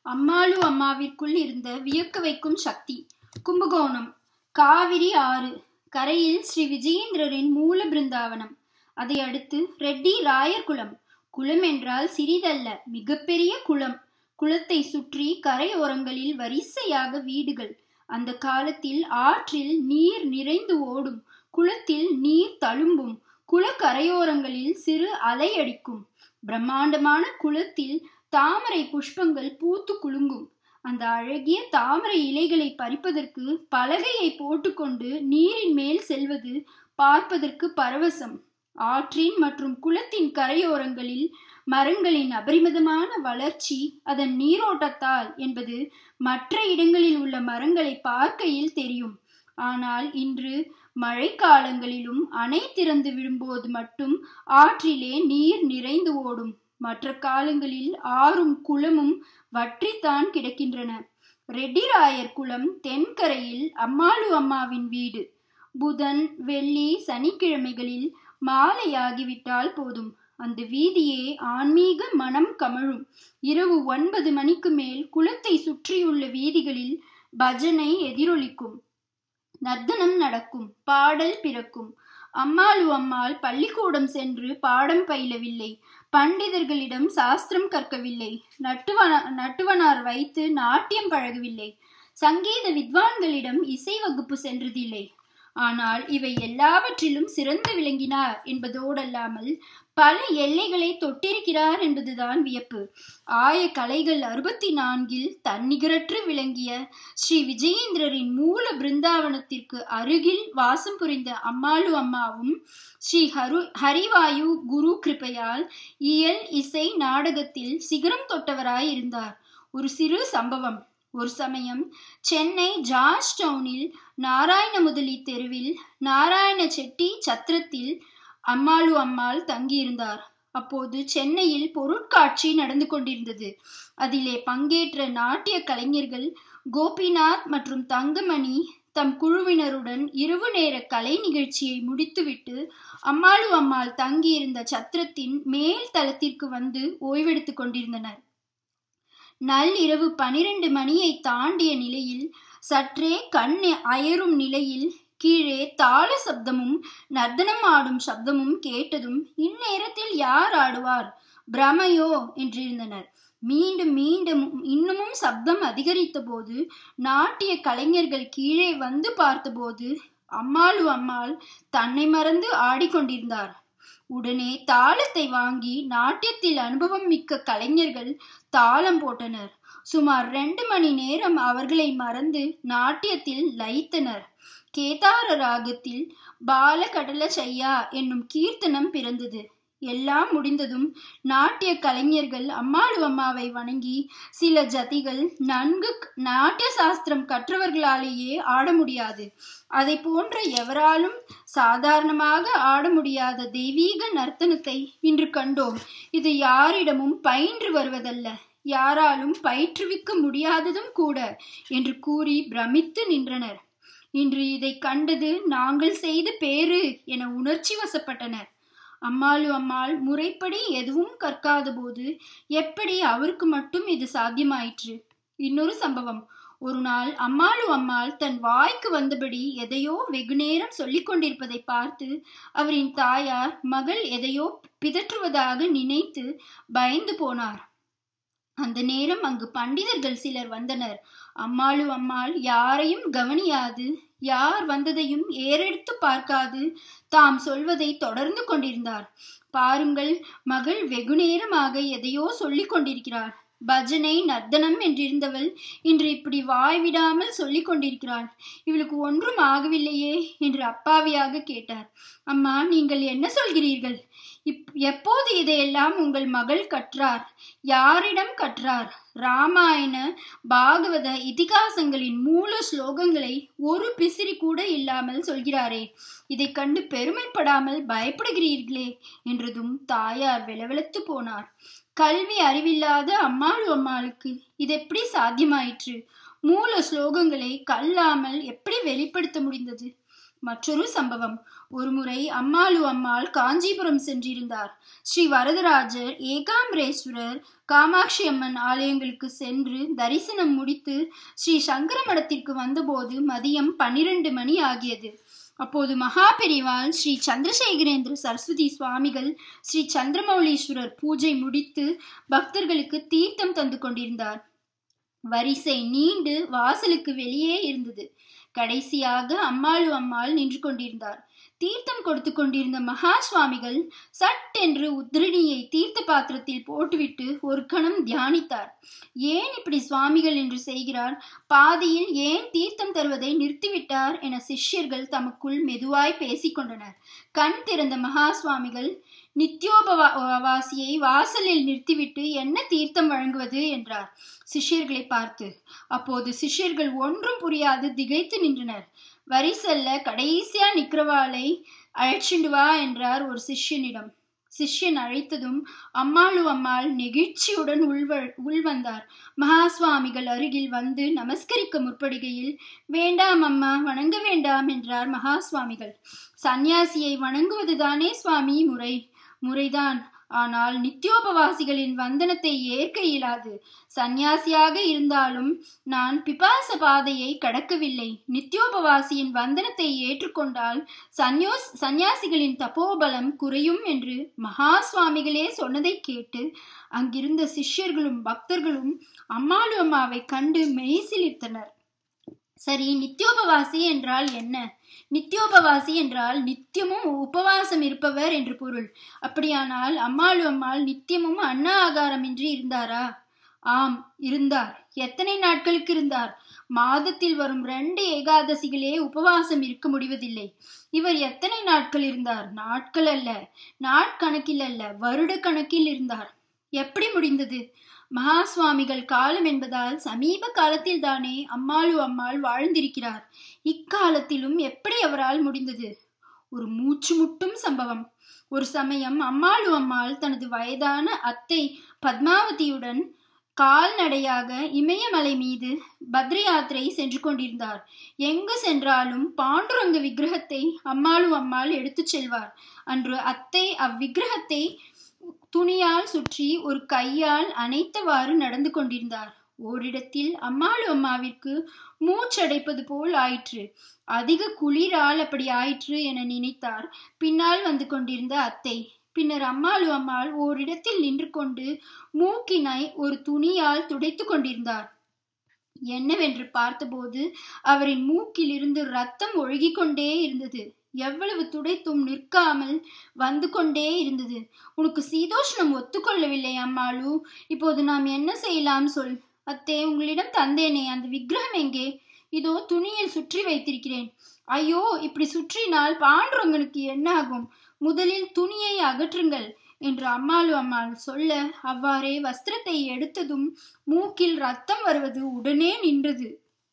அம்மாளு அம்மாவிற்குள் இருந்த வியக்க வைக்கும் சக்தி கும்பகோணம் காவிரி ஆறு கரையில் ஸ்ரீ விஜயேந்திரரின் மூல பிருந்தாவனம் அதை அடுத்து ரெட்டி ராயர் குளம் குளம் என்றால் சிறிதல்ல மிகப்பெரிய குளம் குளத்தை சுற்றி கரையோரங்களில் வரிசையாக வீடுகள் அந்த காலத்தில் ஆற்றில் நீர் நிறைந்து ஓடும் குளத்தில் நீர் தழும்பும் குளக்கரையோரங்களில் சிறு அலை அடிக்கும் பிரம்மாண்டமான குளத்தில் தாமரை புஷ்பங்கள் பூத்து குலுங்கும் அந்த அழகிய தாமரை இலைகளை பறிப்பதற்கு பலகையை போட்டுக்கொண்டு நீரின் மேல் செல்வது பார்ப்பதற்கு பரவசம் ஆற்றின் மற்றும் குளத்தின் கரையோரங்களில் மரங்களின் அபரிமிதமான வளர்ச்சி அதன் நீரோட்டத்தால் என்பது மற்ற இடங்களில் உள்ள மரங்களை பார்க்கையில் தெரியும் ஆனால் இன்று மழைக்காலங்களிலும் அணை திறந்து விடும்போது மட்டும் ஆற்றிலே நீர் நிறைந்து ஓடும் மற்ற காலங்களில் ஆறும் குளமும் வற்றித்தான் கிடக்கின்றன ரெட்டிராயர் குளம் தென்கரையில் அம்மாளு அம்மாவின் வீடு புதன் வெள்ளி சனிக்கிழமைகளில் மாலையாகிவிட்டால் போதும் அந்த வீதியே ஆன்மீக மனம் கமழும் இரவு ஒன்பது மணிக்கு மேல் குளத்தை சுற்றியுள்ள வீதிகளில் பஜனை எதிரொலிக்கும் நர்த்தனம் நடக்கும் பாடல் பிறக்கும் அம்மாளு அம்மாள் பள்ளிக்கூடம் சென்று பாடம் பயிலவில்லை பண்டிதர்களிடம் சாஸ்திரம் கற்கவில்லை நட்டுவன நட்டுவனார் வைத்து நாட்டியம் பழகவில்லை சங்கீத வித்வான்களிடம் இசை வகுப்பு சென்றதில்லை ஆனால் இவை எல்லாவற்றிலும் சிறந்து விளங்கினார் என்பதோடல்லாமல் பல எல்லைகளை தொட்டிருக்கிறார் என்பதுதான் வியப்பு ஆய கலைகள் அறுபத்தி நான்கில் தன்னிகரற்று விளங்கிய ஸ்ரீ விஜயேந்திரரின் மூல பிருந்தாவனத்திற்கு அருகில் வாசம் புரிந்த அம்மாளு அம்மாவும் ஸ்ரீ ஹரு ஹரிவாயு குரு கிருப்பையால் இயல் இசை நாடகத்தில் சிகரம் தொட்டவராய் இருந்தார் ஒரு சிறு சம்பவம் ஒரு சமயம் சென்னை ஜார்ஜ் டவுனில் நாராயண முதலி தெருவில் நாராயண செட்டி சத்திரத்தில் அம்மாளு அம்மாள் தங்கியிருந்தார் அப்போது சென்னையில் பொருட்காட்சி நடந்து கொண்டிருந்தது அதிலே பங்கேற்ற நாட்டிய கலைஞர்கள் கோபிநாத் மற்றும் தங்கமணி தம் குழுவினருடன் இரவு நேர கலை நிகழ்ச்சியை முடித்துவிட்டு அம்மாளு அம்மாள் தங்கியிருந்த சத்திரத்தின் மேல் தளத்திற்கு வந்து ஓய்வெடுத்துக் கொண்டிருந்தனர் நள்ளிரவு பனிரெண்டு மணியை தாண்டிய நிலையில் சற்றே கண் அயரும் நிலையில் கீழே தாள சப்தமும் நர்த்தனம் ஆடும் சப்தமும் கேட்டதும் இந்நேரத்தில் யார் ஆடுவார் பிரமையோ என்றிருந்தனர் மீண்டும் மீண்டும் இன்னமும் சப்தம் அதிகரித்த போது நாட்டிய கலைஞர்கள் கீழே வந்து பார்த்தபோது அம்மாளு அம்மாள் தன்னை மறந்து ஆடிக்கொண்டிருந்தார் உடனே தாளத்தை வாங்கி நாட்டியத்தில் அனுபவம் மிக்க கலைஞர்கள் தாளம் போட்டனர் சுமார் ரெண்டு மணி நேரம் அவர்களை மறந்து நாட்டியத்தில் லயித்தனர் கேதார ராகத்தில் பால கடல செய்யா என்னும் கீர்த்தனம் பிறந்தது எல்லாம் முடிந்ததும் நாட்டிய கலைஞர்கள் அம்மாளு அம்மாவை வணங்கி சில ஜதிகள் நன்கு நாட்டிய சாஸ்திரம் கற்றவர்களாலேயே ஆட முடியாது அதை போன்ற எவராலும் சாதாரணமாக ஆட முடியாத தெய்வீக நர்த்தனத்தை இன்று கண்டோம் இது யாரிடமும் பயின்று வருவதல்ல யாராலும் பயிற்றுவிக்க முடியாததும் கூட என்று கூறி பிரமித்து நின்றனர் இன்று இதை கண்டது நாங்கள் செய்த பேரு என உணர்ச்சி வசப்பட்டனர் அம்மாளு அம்மாள் முறைப்படி எதுவும் கற்காத போது எப்படி அவருக்கு மட்டும் இது சாத்தியமாயிற்று இன்னொரு சம்பவம் ஒரு நாள் அம்மாளு அம்மாள் தன் வாய்க்கு வந்தபடி எதையோ வெகு நேரம் சொல்லிக் கொண்டிருப்பதை பார்த்து அவரின் தாயார் மகள் எதையோ பிதற்றுவதாக நினைத்து பயந்து போனார் அந்த நேரம் அங்கு பண்டிதர்கள் சிலர் வந்தனர் அம்மாளு அம்மாள் யாரையும் கவனியாது யார் வந்ததையும் ஏறெடுத்து பார்க்காது தாம் சொல்வதை தொடர்ந்து கொண்டிருந்தார் பாருங்கள் மகள் வெகு நேரமாக எதையோ சொல்லிக் கொண்டிருக்கிறார் பஜனை நர்த்தனம் என்றிருந்தவள் இன்று இப்படி வாய் விடாமல் சொல்லிக் கொண்டிருக்கிறாள் இவளுக்கு ஒன்றும் ஆகவில்லையே என்று அப்பாவியாக கேட்டார் அம்மா நீங்கள் என்ன சொல்கிறீர்கள் இப் எப்போது இதையெல்லாம் உங்கள் மகள் கற்றார் யாரிடம் கற்றார் ராமாயண பாகவத இதிகாசங்களின் மூல ஸ்லோகங்களை ஒரு பிசிறி கூட இல்லாமல் சொல்கிறாரே இதை கண்டு பெருமைப்படாமல் பயப்படுகிறீர்களே என்றதும் தாயார் வெளவெளத்து போனார் கல்வி அறிவில்லாத அம்மாளு அம்மாளுக்கு இது எப்படி சாத்தியமாயிற்று மூல ஸ்லோகங்களை கல்லாமல் எப்படி வெளிப்படுத்த முடிந்தது மற்றொரு சம்பவம் ஒருமுறை அம்மாளு அம்மாள் காஞ்சிபுரம் சென்றிருந்தார் ஸ்ரீ வரதராஜர் ஏகாம்பரேஸ்வரர் காமாட்சி அம்மன் ஆலயங்களுக்கு சென்று தரிசனம் முடித்து ஸ்ரீ சங்கர மடத்திற்கு வந்தபோது மதியம் பன்னிரண்டு மணி ஆகியது அப்போது மகாபெரிவால் ஸ்ரீ சந்திரசேகரேந்திர சரஸ்வதி சுவாமிகள் ஸ்ரீ சந்திரமௌலீஸ்வரர் பூஜை முடித்து பக்தர்களுக்கு தீர்த்தம் தந்து கொண்டிருந்தார் வரிசை நீண்டு வாசலுக்கு வெளியே இருந்தது கடைசியாக அம்மாளு அம்மாள் நின்று கொண்டிருந்தார் தீர்த்தம் கொடுத்து கொண்டிருந்த மகா சுவாமிகள் சட் என்று உத்ரணியை தீர்த்த பாத்திரத்தில் போட்டுவிட்டு ஒரு கணம் தியானித்தார் ஏன் இப்படி சுவாமிகள் என்று செய்கிறார் பாதியில் ஏன் தீர்த்தம் தருவதை நிறுத்திவிட்டார் என சிஷ்யர்கள் தமக்குள் மெதுவாய் பேசிக்கொண்டனர் கண் திறந்த மகா சுவாமிகள் நித்யோபவாசியை வாசலில் நிறுத்திவிட்டு என்ன தீர்த்தம் வழங்குவது என்றார் சிஷ்யர்களை பார்த்து அப்போது சிஷ்யர்கள் ஒன்றும் புரியாது திகைத்து நின்றனர் வரி செல்ல கடைசியா நிக்கிறவாளை அழைச்சிண்டு வா என்றார் ஒரு சிஷ்யனிடம் சிஷ்யன் அழைத்ததும் அம்மாளு அம்மாள் நெகிழ்ச்சியுடன் உள்வ உள்வந்தார் மகா சுவாமிகள் அருகில் வந்து நமஸ்கரிக்க முற்படுகையில் வேண்டாம் அம்மா வணங்க வேண்டாம் என்றார் மகா சுவாமிகள் சந்நியாசியை வணங்குவதுதானே சுவாமி முறை முறைதான் ஆனால் நித்தியோபவாசிகளின் வந்தனத்தை ஏற்க இயலாது சந்நியாசியாக இருந்தாலும் நான் பிபாச பாதையை கடக்கவில்லை நித்தியோபவாசியின் வந்தனத்தை ஏற்றுக்கொண்டால் சந்யோஸ் சந்நியாசிகளின் தப்போபலம் குறையும் என்று மகா சுவாமிகளே சொன்னதை கேட்டு அங்கிருந்த சிஷ்யர்களும் பக்தர்களும் அம்மாளு அம்மாவை கண்டு மெய்சிலிர்த்தனர் சரி நித்தியோபவாசி என்றால் என்ன நித்தியோபவாசி என்றால் நித்தியமும் உபவாசம் இருப்பவர் என்று பொருள் அப்படியானால் அம்மாளு அம்மாள் நித்தியமும் அன்ன ஆகாரமின்றி இருந்தாரா ஆம் இருந்தார் எத்தனை நாட்களுக்கு இருந்தார் மாதத்தில் வரும் ரெண்டு ஏகாதசிகளே உபவாசம் இருக்க முடிவதில்லை இவர் எத்தனை நாட்கள் இருந்தார் நாட்கள் அல்ல நாட்கணக்கில் அல்ல வருட கணக்கில் இருந்தார் எப்படி முடிந்தது மகா சுவாமிகள் காலம் என்பதால் சமீப காலத்தில் தானே அம்மாளு அம்மாள் வாழ்ந்திருக்கிறார் இக்காலத்திலும் எப்படி அவரால் முடிந்தது ஒரு மூச்சு முட்டும் சம்பவம் ஒரு சமயம் அம்மாளு அம்மாள் தனது வயதான அத்தை பத்மாவதியுடன் கால்நடையாக இமயமலை மீது பத்ர யாத்திரை சென்று கொண்டிருந்தார் எங்கு சென்றாலும் பாண்டுரங்க விக்கிரகத்தை அம்மாளு அம்மாள் எடுத்துச் செல்வார் அன்று அத்தை அவ்விக்கிரகத்தை துணியால் சுற்றி ஒரு கையால் அணைத்தவாறு நடந்து கொண்டிருந்தார் ஓரிடத்தில் அம்மாளு அம்மாவிற்கு மூச்சடைப்பது போல் ஆயிற்று அதிக குளிரால் அப்படி ஆயிற்று என நினைத்தார் பின்னால் வந்து கொண்டிருந்த அத்தை பின்னர் அம்மாளு அம்மாள் ஓரிடத்தில் நின்று கொண்டு மூக்கினை ஒரு துணியால் துடைத்து கொண்டிருந்தார் என்னவென்று பார்த்தபோது அவரின் மூக்கில் இருந்து ரத்தம் ஒழுகிக் கொண்டே இருந்தது எவ்வளவு துடைத்தும் நிற்காமல் வந்து கொண்டே இருந்தது உனக்கு சீதோஷ்ணம் ஒத்துக்கொள்ளவில்லை அம்மாளு இப்போது நாம் என்ன செய்யலாம் சொல் அத்தே உங்களிடம் தந்தேனே அந்த விக்கிரகம் எங்கே இதோ துணியில் சுற்றி வைத்திருக்கிறேன் ஐயோ இப்படி சுற்றினால் பாண்டுரங்கனுக்கு என்ன ஆகும் முதலில் துணியை அகற்றுங்கள் என்று அம்மாளு அம்மாள் சொல்ல அவ்வாறே வஸ்திரத்தை எடுத்ததும் மூக்கில் ரத்தம் வருவது உடனே நின்றது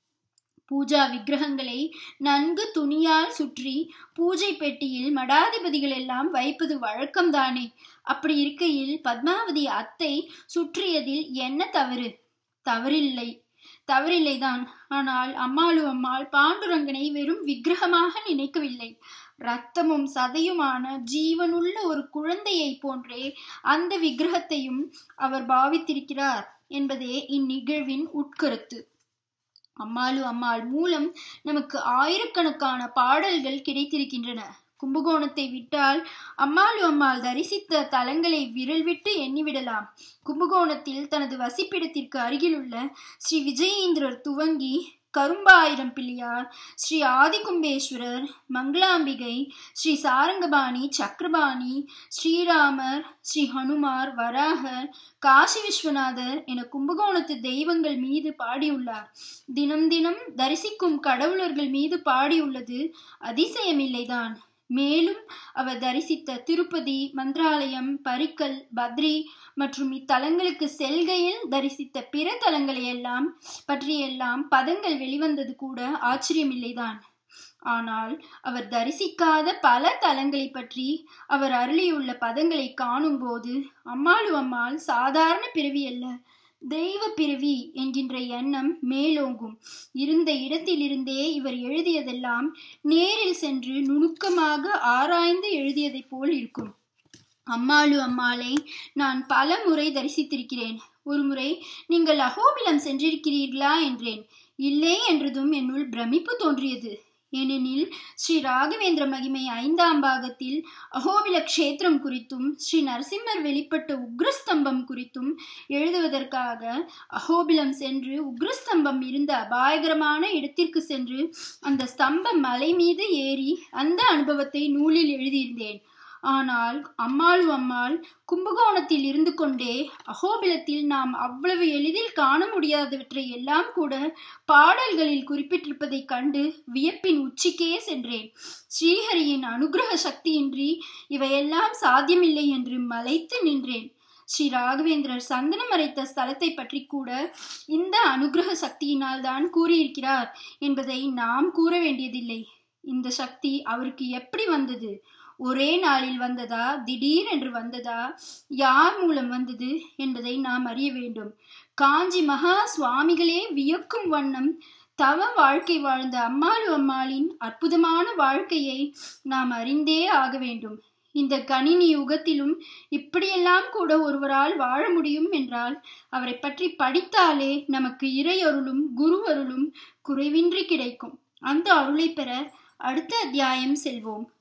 பூஜா விக்கிரகங்களை நன்கு துணியால் சுற்றி பூஜை பெட்டியில் மடாதிபதிகள் எல்லாம் வைப்பது வழக்கம்தானே அப்படி இருக்கையில் பத்மாவதி அத்தை சுற்றியதில் என்ன தவறு தவறில்லை தவறில்லைதான் ஆனால் அம்மாளு அம்மாள் பாண்டுரங்கனை வெறும் விக்கிரகமாக நினைக்கவில்லை ரத்தமும் சதையுமான ஜீவனுள்ள ஒரு குழந்தையை போன்றே அந்த விக்கிரகத்தையும் அவர் பாவித்திருக்கிறார் என்பதே இந்நிகழ்வின் உட்கருத்து அம்மாளு அம்மாள் மூலம் நமக்கு ஆயிரக்கணக்கான பாடல்கள் கிடைத்திருக்கின்றன கும்பகோணத்தை விட்டால் அம்மாளு அம்மாள் தரிசித்த தலங்களை விரல் விட்டு எண்ணிவிடலாம் கும்பகோணத்தில் தனது வசிப்பிடத்திற்கு அருகிலுள்ள ஸ்ரீ விஜயேந்திரர் துவங்கி கரும்பாயிரம் பிள்ளையார் ஸ்ரீ ஆதிகும்பேஸ்வரர் மங்களாம்பிகை ஸ்ரீ சாரங்கபாணி சக்கரபாணி ஸ்ரீராமர் ஸ்ரீ ஹனுமார் வராகர் காசி விஸ்வநாதர் என கும்பகோணத்து தெய்வங்கள் மீது பாடியுள்ளார் தினம் தினம் தரிசிக்கும் கடவுளர்கள் மீது பாடியுள்ளது அதிசயமில்லைதான் மேலும் அவர் தரிசித்த திருப்பதி மந்திராலயம் பரிக்கல் பத்ரி மற்றும் இத்தலங்களுக்கு செல்கையில் தரிசித்த பிற தலங்களை எல்லாம் பற்றியெல்லாம் பதங்கள் வெளிவந்தது கூட ஆச்சரியமில்லைதான் ஆனால் அவர் தரிசிக்காத பல தலங்களை பற்றி அவர் அருளியுள்ள பதங்களை காணும்போது அம்மாளு அம்மாள் சாதாரண பிறவி அல்ல தெய்வ பிறவி என்கின்ற எண்ணம் மேலோங்கும் இருந்த இடத்திலிருந்தே இவர் எழுதியதெல்லாம் நேரில் சென்று நுணுக்கமாக ஆராய்ந்து எழுதியதைப் போல் இருக்கும் அம்மாளு அம்மாளை நான் பல முறை தரிசித்திருக்கிறேன் ஒருமுறை நீங்கள் அகோபிலம் சென்றிருக்கிறீர்களா என்றேன் இல்லை என்றதும் என்னுள் பிரமிப்பு தோன்றியது ஏனெனில் ஸ்ரீ ராகவேந்திர மகிமை ஐந்தாம் பாகத்தில் அகோபில க்ஷேத்திரம் குறித்தும் ஸ்ரீ நரசிம்மர் வெளிப்பட்ட உக்ரஸ்தம்பம் குறித்தும் எழுதுவதற்காக அகோபிலம் சென்று உக்ரஸ்தம்பம் இருந்த அபாயகரமான இடத்திற்கு சென்று அந்த ஸ்தம்பம் மலை மீது ஏறி அந்த அனுபவத்தை நூலில் எழுதியிருந்தேன் ஆனால் அம்மாளு அம்மாள் கும்பகோணத்தில் இருந்து கொண்டே அகோபிலத்தில் நாம் அவ்வளவு எளிதில் காண முடியாதவற்றை எல்லாம் கூட பாடல்களில் குறிப்பிட்டிருப்பதைக் கண்டு வியப்பின் உச்சிக்கே சென்றேன் ஸ்ரீஹரியின் அனுகிரக சக்தியின்றி இவையெல்லாம் சாத்தியமில்லை என்று மலைத்து நின்றேன் ஸ்ரீ ராகவேந்திரர் சந்தனம் அரைத்த ஸ்தலத்தை பற்றி கூட இந்த அனுகிரக சக்தியினால் தான் கூறியிருக்கிறார் என்பதை நாம் கூற வேண்டியதில்லை இந்த சக்தி அவருக்கு எப்படி வந்தது ஒரே நாளில் வந்ததா திடீர் என்று வந்ததா யார் மூலம் வந்தது என்பதை நாம் அறிய வேண்டும் காஞ்சி மகா சுவாமிகளே வியக்கும் வண்ணம் தவ வாழ்க்கை வாழ்ந்த அம்மாளு அம்மாளின் அற்புதமான வாழ்க்கையை நாம் அறிந்தே ஆக வேண்டும் இந்த கணினி யுகத்திலும் இப்படியெல்லாம் கூட ஒருவரால் வாழ முடியும் என்றால் அவரை பற்றி படித்தாலே நமக்கு இறையருளும் குரு அருளும் குறைவின்றி கிடைக்கும் அந்த அருளை பெற அடுத்த அத்தியாயம் செல்வோம்